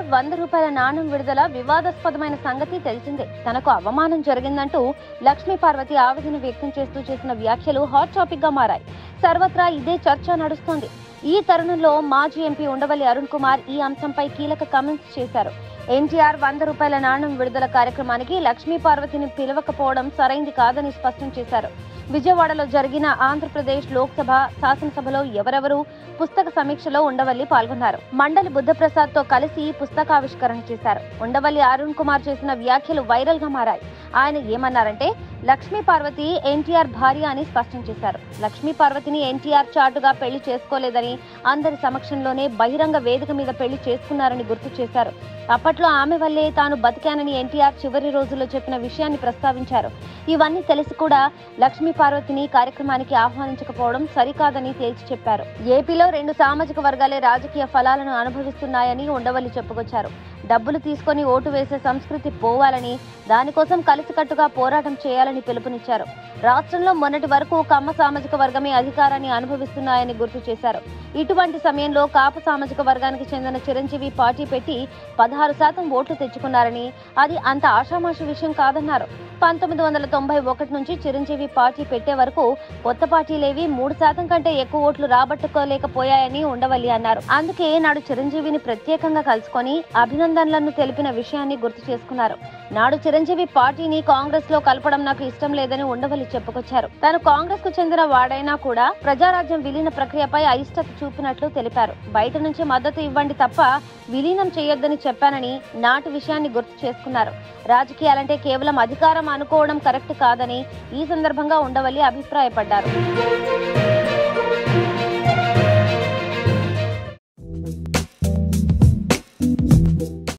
వంద రూపాయల నాణం విడుదల వివాదాస్పదమైన సంగతి తెలిసిందే తనకు అవమానం జరిగిందంటూ లక్ష్మీ పార్వతి ఆవేదన వ్యక్తం చేస్తూ చేసిన వ్యాఖ్యలు హాట్ టాపిక్ గా మారాయి సర్వత్రా ఇదే చర్చ నడుస్తోంది ఈ తరుణంలో మాజీ ఎంపీ ఉండవల్లి అరుణ్ కుమార్ ఈ అంశంపై కీలక కామెంట్స్ చేశారు ఎన్టీఆర్ వంద రూపాయల నాణం విడుదల కార్యక్రమానికి లక్ష్మీ పార్వతిని పిలవకపోవడం సరైంది కాదని స్పష్టం చేశారు విజయవాడలో జరిగిన ఆంధ్రప్రదేశ్ లోక్సభ శాసనసభలో ఎవరెవరు పుస్తక సమీక్షలో ఉండవల్లి పాల్గొన్నారు మండలి బుద్ధప్రసాద్ తో కలిసి పుస్తకావిష్కరణ చేశారు ఉండవల్లి అరుణ్ కుమార్ చేసిన వ్యాఖ్యలు వైరల్ గా మారాయి ఆయన ఏమన్నారంటే లక్ష్మీ పార్వతి ఎన్టీఆర్ భార్య అని స్పష్టం చేశారు లక్ష్మీ పార్వతిని ఎన్టీఆర్ చాటుగా పెళ్లి చేసుకోలేదని అందరి సమక్షంలోనే బహిరంగ వేదిక మీద పెళ్లి చేసుకున్నారని గుర్తు చేశారు అప్పట్లో ఆమె వల్లే తాను బతికానని ఎన్టీఆర్ చివరి రోజుల్లో చెప్పిన విషయాన్ని ప్రస్తావించారు ఇవన్నీ తెలిసి కూడా లక్ష్మీ పార్వతిని కార్యక్రమానికి ఆహ్వానించకపోవడం సరికాదని తేల్చి చెప్పారు ఏపీలో రెండు సామాజిక వర్గాలే రాజకీయ ఫలాలను అనుభవిస్తున్నాయని ఉండవల్లి చెప్పుకొచ్చారు డబ్బులు తీసుకొని ఓటు వేసే సంస్కృతి పోవాలని దానికోసం కలిసికట్టుగా పోరాటం చేయాలని పిలుపునిచ్చారు రాష్ట్రంలో మొన్నటి వరకు కమ్మ సామాజిక వర్గమే అధికారాన్ని అనుభవిస్తున్నాయని గుర్తు చేశారు ఇటువంటి సమయంలో కాపు సామాజిక వర్గానికి చెందిన చిరంజీవి పార్టీ పెట్టి పదహారు శాతం ఓట్లు తెచ్చుకున్నారని అది అంత ఆషామాషి విషయం కాదన్నారు పంతొమ్మిది వందల తొంభై ఒకటి నుంచి చిరంజీవి పార్టీ పెట్టే వరకు కొత్త పార్టీలేవి మూడు శాతం కంటే ఎక్కువ ఓట్లు రాబట్టుకోలేకపోయాయని ఉండవల్లి అన్నారు అందుకే నాడు చిరంజీవిని ప్రత్యేకంగా కలుసుకొని అభినందనలను తెలిపిన విషయాన్ని గుర్తు చేసుకున్నారు నాడు చిరంజీవి పార్టీని కాంగ్రెస్ లో కలపడం నాకు ఇష్టం లేదని ఉండవల్లి చెప్పుకొచ్చారు తాను కాంగ్రెస్ కు చెందిన వాడైనా కూడా ప్రజారాజ్యం విలీన ప్రక్రియపై అయిష్టత చూపినట్లు తెలిపారు బయట నుంచి మద్దతు ఇవ్వండి తప్ప విలీనం చేయొద్దని చెప్పానని నాటి విషయాన్ని గుర్తు చేసుకున్నారు రాజకీయాలంటే కేవలం అధికారం అనుకోవడం కరెక్ట్ కాదని ఈ సందర్భంగా ఉండవల్లి అభిప్రాయపడ్డారు